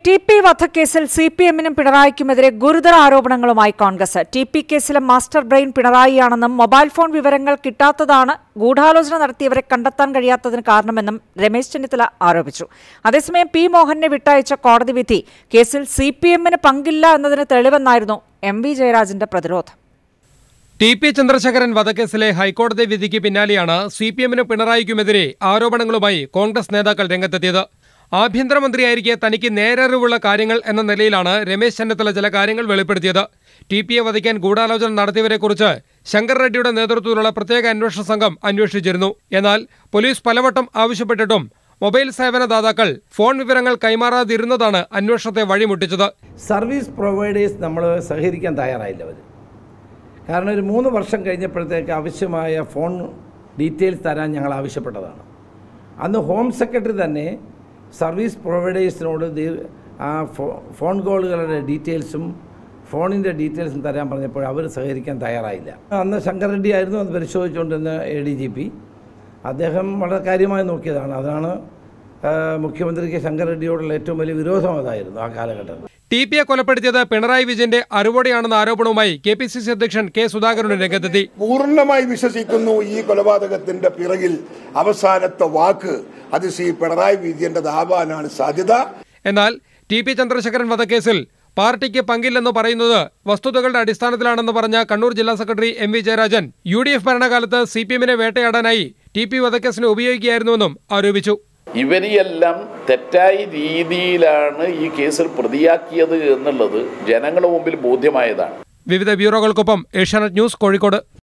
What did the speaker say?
T P വധക്കേസിൽ C P എമ്മിനും പിണറായിക്കുമെതിരെ ഗുരുതര ആരോപണങ്ങളുമായി കോൺഗ്രസ് ടി പി കേസിലെ മാസ്റ്റർ ബ്രെയിൻ പിണറായിയാണെന്നും മൊബൈൽ ഫോൺ വിവരങ്ങൾ കിട്ടാത്തതാണ് ഗൂഢാലോചന നടത്തിയവരെ കണ്ടെത്താൻ കഴിയാത്തതിന് കാരണമെന്നും രമേശ് ചെന്നിത്തല ആരോപിച്ചു അതേസമയം പി മോഹനെ വിട്ടയച്ച കോടതി വിധി കേസിൽ സി പി എമ്മിന് പങ്കില്ല എന്നതിന് തെളിവെന്നായിരുന്നു എം വി ജയരാജന്റെ പ്രതിരോധം ടി പി ചന്ദ്രശേഖരൻ വധക്കേസിലെ ഹൈക്കോടതി വിധിക്ക് പിന്നാലെയാണ് സി പി എമ്മിനും പിണറായിക്കുമെതിരെ ആരോപണങ്ങളുമായി കോൺഗ്രസ് നേതാക്കൾ രംഗത്തെത്തിയത് ആഭ്യന്തരമന്ത്രിയായിരിക്കെ തനിക്ക് നേരറിവുള്ള കാര്യങ്ങൾ എന്ന നിലയിലാണ് രമേശ് ചെന്നിത്തല ചില കാര്യങ്ങൾ വെളിപ്പെടുത്തിയത് ടി പിയെ വധിക്കാൻ ഗൂഢാലോചന നടത്തിയവരെക്കുറിച്ച് ശങ്കർ റെഡ്ഡിയുടെ നേതൃത്വത്തിലുള്ള പ്രത്യേക അന്വേഷണ സംഘം അന്വേഷിച്ചിരുന്നു എന്നാൽ പോലീസ് പലവട്ടം ആവശ്യപ്പെട്ടിട്ടും മൊബൈൽ സേവനദാതാക്കൾ ഫോൺ വിവരങ്ങൾ കൈമാറാതിരുന്നതാണ് അന്വേഷണത്തെ വഴിമുട്ടിച്ചത് സർവീസ് പ്രൊവൈഡേഴ്സ് നമ്മൾ സഹകരിക്കാൻ തയ്യാറായില്ല അവർ കാരണം ഒരു മൂന്ന് വർഷം കഴിഞ്ഞപ്പോഴത്തേക്ക് ആവശ്യമായ ഫോൺ ഡീറ്റെയിൽസ് തരാൻ ഞങ്ങൾ ആവശ്യപ്പെട്ടതാണ് അന്ന് ഹോം സെക്രട്ടറി തന്നെ സർവീസ് പ്രൊവൈഡേഴ്സിനോട് ദീ- ആ ഫോ- ഫോൺ കോളുകളുടെ ഡീറ്റെയിൽസും ഫോണിൻ്റെ ഡീറ്റെയിൽസും തരാൻ പറഞ്ഞപ്പോൾ അവർ സഹകരിക്കാൻ തയ്യാറായില്ല അന്ന് ശങ്കർ റെഡ്ഡി ആയിരുന്നു അത് പരിശോധിച്ചുകൊണ്ടിരുന്ന എ ഡി ജി പി അദ്ദേഹം വളരെ കാര്യമായി നോക്കിയതാണ് അതാണ് ആ, മുഖ്യമന്ത്രിക്ക് ശങ്കർ റെഡ്ഡിയോടുള്ള ഏറ്റവും വലിയ വിരോധം അതായിരുന്നു ആ കാലഘട്ടത്തിൽ ടി പിയെ കൊലപ്പെടുത്തിയത് പിണറായി വിജയന്റെ അറിവോടെയാണെന്ന ആരോപണവുമായി കെ പി സി സി അധ്യക്ഷൻ കെ സുധാകരനും രംഗത്തെത്തി പൂർണ്ണമായി വിശ്വസിക്കുന്നു ഈ കൊലപാതകത്തിന്റെ പിറകിൽ അവസാനത്തെ വാക്ക് അത് ശ്രീ പിണറായി വിജയന്റേതാവാനാണ് സാധ്യത എന്നാൽ ടി പി ചന്ദ്രശേഖരൻ വധക്കേസിൽ പാർട്ടിക്ക് പങ്കില്ലെന്ന് പറയുന്നത് വസ്തുതകളുടെ അടിസ്ഥാനത്തിലാണെന്ന് പറഞ്ഞ കണ്ണൂർ ജില്ലാ secretary M V Jayarajan U D F ഭരണകാലത്ത് സി പി എമ്മിനെ വേട്ടയാടാനായി ടി പി വധക്കേസിനെ ഉപയോഗിക്കുകയായിരുന്നുവെന്നും ആരോപിച്ചു ഇവരെയെല്ലാം തെറ്റായ രീതിയിലാണ് ഈ കേസിൽ പ്രതിയാക്കിയത് എന്നുള്ളത് ജനങ്ങളുടെ മുമ്പിൽ ബോധ്യമായതാണ് വിവിധ ബ്യൂറോകൾക്കൊപ്പം ഏഷ്യാനെറ്റ് ന്യൂസ് കോഴിക്കോട്